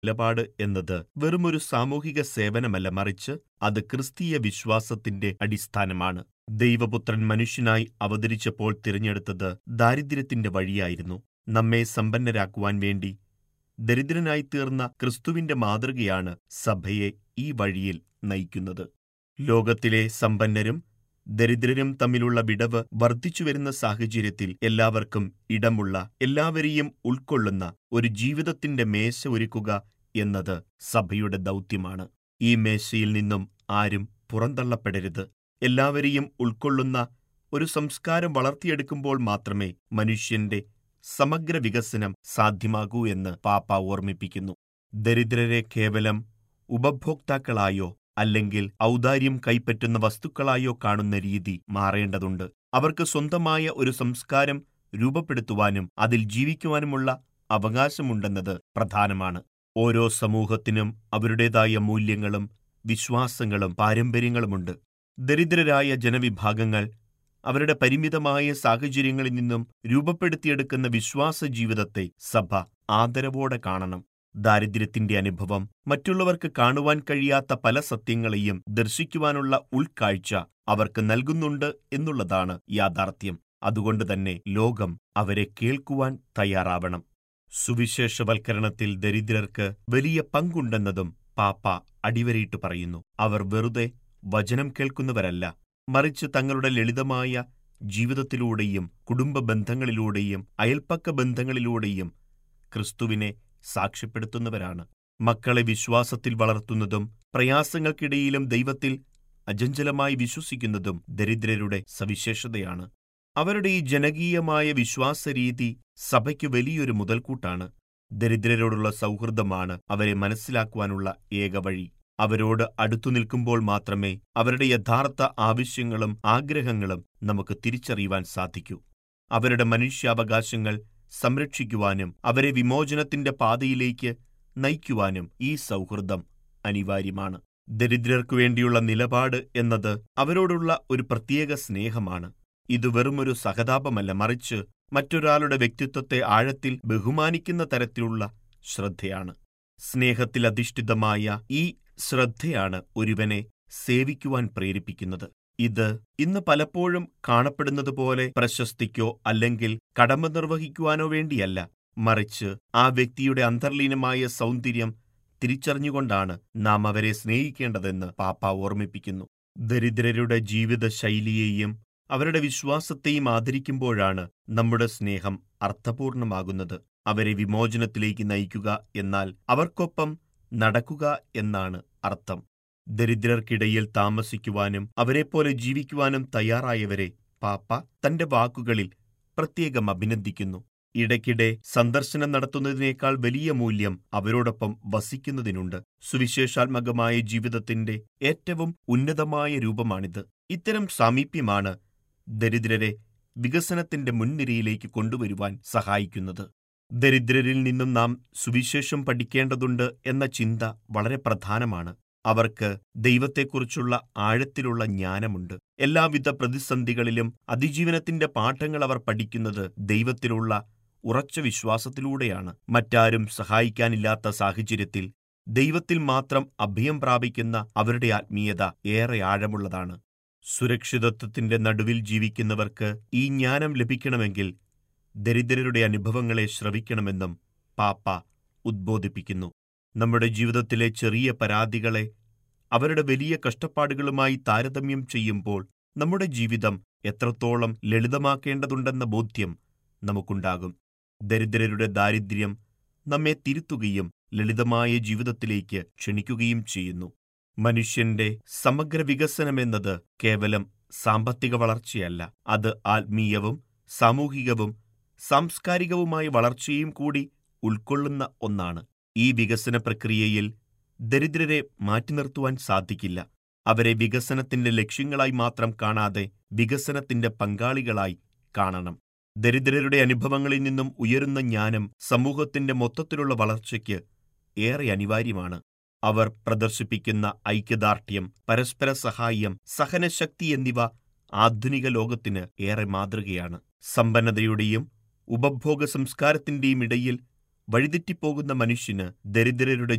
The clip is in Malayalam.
നിലപാട് എന്നത് വെറുമൊരു സാമൂഹിക സേവനമല്ല മറിച്ച് അത് ക്രിസ്തീയ വിശ്വാസത്തിന്റെ അടിസ്ഥാനമാണ് ദൈവപുത്രൻ മനുഷ്യനായി അവതരിച്ചപ്പോൾ തിരഞ്ഞെടുത്തത് ദാരിദ്ര്യത്തിന്റെ വഴിയായിരുന്നു നമ്മെ സമ്പന്നരാക്കുവാൻ വേണ്ടി ദരിദ്രനായി തീർന്ന ക്രിസ്തുവിന്റെ മാതൃകയാണ് സഭയെ ഈ വഴിയിൽ നയിക്കുന്നത് ലോകത്തിലെ സമ്പന്നരും ദരിദ്രരും തമ്മിലുള്ള വിടവ് വർദ്ധിച്ചുവരുന്ന സാഹചര്യത്തിൽ എല്ലാവർക്കും ഇടമുള്ള എല്ലാവരെയും ഉൾക്കൊള്ളുന്ന ഒരു ജീവിതത്തിന്റെ മേശ ഒരുക്കുക എന്നത് സഭയുടെ ദൗത്യമാണ് ഈ മേശയിൽ നിന്നും ആരും പുറന്തള്ളപ്പെടരുത് എല്ലാവരെയും ഉൾക്കൊള്ളുന്ന ഒരു സംസ്കാരം വളർത്തിയെടുക്കുമ്പോൾ മാത്രമേ മനുഷ്യന്റെ സമഗ്ര വികസനം സാധ്യമാകൂ എന്ന് പാപ്പ ഓർമ്മിപ്പിക്കുന്നു ദരിദ്രരെ കേവലം ഉപഭോക്താക്കളായോ അല്ലെങ്കിൽ ഔദാര്യം കൈപ്പറ്റുന്ന വസ്തുക്കളായോ കാണുന്ന രീതി മാറേണ്ടതുണ്ട് അവർക്ക് സ്വന്തമായ ഒരു സംസ്കാരം രൂപപ്പെടുത്തുവാനും അതിൽ ജീവിക്കുവാനുമുള്ള അവകാശമുണ്ടെന്നത് പ്രധാനമാണ് ഓരോ സമൂഹത്തിനും അവരുടേതായ മൂല്യങ്ങളും വിശ്വാസങ്ങളും പാരമ്പര്യങ്ങളുമുണ്ട് ദരിദ്രരായ ജനവിഭാഗങ്ങൾ അവരുടെ പരിമിതമായ സാഹചര്യങ്ങളിൽ നിന്നും രൂപപ്പെടുത്തിയെടുക്കുന്ന വിശ്വാസ ജീവിതത്തെ സഭ ആദരവോടെ കാണണം ദാരിദ്ര്യത്തിന്റെ അനുഭവം മറ്റുള്ളവർക്ക് കാണുവാൻ കഴിയാത്ത പല സത്യങ്ങളെയും ദർശിക്കുവാനുള്ള ഉൾക്കാഴ്ച അവർക്ക് നൽകുന്നുണ്ട് എന്നുള്ളതാണ് യാഥാർത്ഥ്യം അതുകൊണ്ട് തന്നെ ലോകം അവരെ കേൾക്കുവാൻ തയ്യാറാവണം സുവിശേഷവൽക്കരണത്തിൽ ദരിദ്രർക്ക് വലിയ പങ്കുണ്ടെന്നതും പാപ്പ അടിവരയിട്ട് പറയുന്നു അവർ വെറുതെ വചനം കേൾക്കുന്നവരല്ല മറിച്ച് തങ്ങളുടെ ലളിതമായ ജീവിതത്തിലൂടെയും കുടുംബ ബന്ധങ്ങളിലൂടെയും അയൽപ്പക്ക ബന്ധങ്ങളിലൂടെയും ക്രിസ്തുവിനെ സാക്ഷ്യപ്പെടുത്തുന്നവരാണ് മക്കളെ വിശ്വാസത്തിൽ വളർത്തുന്നതും പ്രയാസങ്ങൾക്കിടയിലും ദൈവത്തിൽ അജഞ്ചലമായി വിശ്വസിക്കുന്നതും ദരിദ്രരുടെ സവിശേഷതയാണ് അവരുടെ ഈ ജനകീയമായ വിശ്വാസരീതി സഭയ്ക്ക് വലിയൊരു മുതൽക്കൂട്ടാണ് ദരിദ്രരോടുള്ള സൗഹൃദമാണ് അവരെ മനസ്സിലാക്കുവാനുള്ള ഏക വഴി അവരോട് അടുത്തു നിൽക്കുമ്പോൾ മാത്രമേ അവരുടെ യഥാർത്ഥ ആവശ്യങ്ങളും ആഗ്രഹങ്ങളും നമുക്ക് തിരിച്ചറിയുവാൻ സാധിക്കൂ അവരുടെ മനുഷ്യാവകാശങ്ങൾ സംരക്ഷിക്കുവാനും അവരെ വിമോചനത്തിന്റെ പാതയിലേക്ക് നയിക്കുവാനും ഈ സൗഹൃദം അനിവാര്യമാണ് ദരിദ്രർക്കു വേണ്ടിയുള്ള നിലപാട് എന്നത് അവരോടുള്ള ഒരു പ്രത്യേക സ്നേഹമാണ് ഇത് വെറുമൊരു സഹതാപമല്ല മറിച്ച് മറ്റൊരാളുടെ വ്യക്തിത്വത്തെ ആഴത്തിൽ ബഹുമാനിക്കുന്ന തരത്തിലുള്ള ശ്രദ്ധയാണ് സ്നേഹത്തിൽ അധിഷ്ഠിതമായ ഈ ശ്രദ്ധയാണ് ഒരുവനെ സേവിക്കുവാൻ പ്രേരിപ്പിക്കുന്നത് ഇത് ഇന്ന് പലപ്പോഴും കാണപ്പെടുന്നതുപോലെ പ്രശസ്തിക്കോ അല്ലെങ്കിൽ കടമ നിർവഹിക്കുവാനോ വേണ്ടിയല്ല മറിച്ച് ആ വ്യക്തിയുടെ അന്തർലീനമായ സൗന്ദര്യം തിരിച്ചറിഞ്ഞുകൊണ്ടാണ് നാം അവരെ സ്നേഹിക്കേണ്ടതെന്ന് പാപ്പ ഓർമ്മിപ്പിക്കുന്നു ദരിദ്രരുടെ ജീവിത ശൈലിയെയും അവരുടെ വിശ്വാസത്തെയും ആദരിക്കുമ്പോഴാണ് നമ്മുടെ സ്നേഹം അർത്ഥപൂർണമാകുന്നത് അവരെ വിമോചനത്തിലേക്ക് നയിക്കുക എന്നാൽ അവർക്കൊപ്പം നടക്കുക എന്നാണ് അർത്ഥം ദരിദ്രർക്കിടയിൽ താമസിക്കുവാനും അവരെപ്പോലെ ജീവിക്കുവാനും തയ്യാറായവരെ പാപ്പ തന്റെ വാക്കുകളിൽ പ്രത്യേകം അഭിനന്ദിക്കുന്നു ഇടയ്ക്കിടെ സന്ദർശനം നടത്തുന്നതിനേക്കാൾ വലിയ മൂല്യം അവരോടൊപ്പം വസിക്കുന്നതിനുണ്ട് സുവിശേഷാത്മകമായ ജീവിതത്തിന്റെ ഏറ്റവും ഉന്നതമായ രൂപമാണിത് ഇത്തരം സാമീപ്യമാണ് ദരിദ്രരെ വികസനത്തിന്റെ മുൻനിരയിലേക്ക് കൊണ്ടുവരുവാൻ സഹായിക്കുന്നത് ദരിദ്രരിൽ നിന്നും നാം സുവിശേഷം പഠിക്കേണ്ടതുണ്ട് എന്ന ചിന്ത വളരെ പ്രധാനമാണ് അവർക്ക് ദൈവത്തെക്കുറിച്ചുള്ള ആഴത്തിലുള്ള ജ്ഞാനമുണ്ട് എല്ലാവിധ പ്രതിസന്ധികളിലും അതിജീവനത്തിന്റെ പാഠങ്ങൾ അവർ പഠിക്കുന്നത് ദൈവത്തിലുള്ള ഉറച്ച വിശ്വാസത്തിലൂടെയാണ് മറ്റാരും സഹായിക്കാനില്ലാത്ത സാഹചര്യത്തിൽ ദൈവത്തിൽ മാത്രം അഭയം പ്രാപിക്കുന്ന അവരുടെ ആത്മീയത ഏറെ ആഴമുള്ളതാണ് സുരക്ഷിതത്വത്തിന്റെ നടുവിൽ ജീവിക്കുന്നവർക്ക് ഈ ജ്ഞാനം ലഭിക്കണമെങ്കിൽ ദരിദ്രരുടെ അനുഭവങ്ങളെ ശ്രവിക്കണമെന്നും പാപ്പ ഉദ്ബോധിപ്പിക്കുന്നു നമ്മുടെ ജീവിതത്തിലെ ചെറിയ പരാതികളെ അവരുടെ വലിയ കഷ്ടപ്പാടുകളുമായി താരതമ്യം ചെയ്യുമ്പോൾ നമ്മുടെ ജീവിതം എത്രത്തോളം ലളിതമാക്കേണ്ടതുണ്ടെന്ന ബോധ്യം നമുക്കുണ്ടാകും ദരിദ്രരുടെ ദാരിദ്ര്യം നമ്മെ തിരുത്തുകയും ലളിതമായ ജീവിതത്തിലേക്ക് ക്ഷണിക്കുകയും ചെയ്യുന്നു മനുഷ്യന്റെ സമഗ്ര വികസനമെന്നത് കേവലം സാമ്പത്തിക വളർച്ചയല്ല അത് ആത്മീയവും സാമൂഹികവും സാംസ്കാരികവുമായ വളർച്ചയും കൂടി ഉൾക്കൊള്ളുന്ന ഒന്നാണ് ഈ വികസന പ്രക്രിയയിൽ ദരിദ്രരെ മാറ്റി നിർത്തുവാൻ സാധിക്കില്ല അവരെ വികസനത്തിന്റെ ലക്ഷ്യങ്ങളായി മാത്രം കാണാതെ വികസനത്തിന്റെ പങ്കാളികളായി കാണണം ദരിദ്രരുടെ അനുഭവങ്ങളിൽ നിന്നും ഉയരുന്ന ജ്ഞാനം സമൂഹത്തിന്റെ മൊത്തത്തിലുള്ള വളർച്ചയ്ക്ക് ഏറെ അനിവാര്യമാണ് അവർ പ്രദർശിപ്പിക്കുന്ന ഐക്യദാർഢ്യം പരസ്പര സഹായം സഹനശക്തി എന്നിവ ആധുനിക ലോകത്തിന് ഏറെ മാതൃകയാണ് സമ്പന്നതയുടെയും ഉപഭോഗ സംസ്കാരത്തിന്റെയും ഇടയിൽ വഴിതെറ്റിപ്പോകുന്ന മനുഷ്യന് ദരിദ്രരുടെ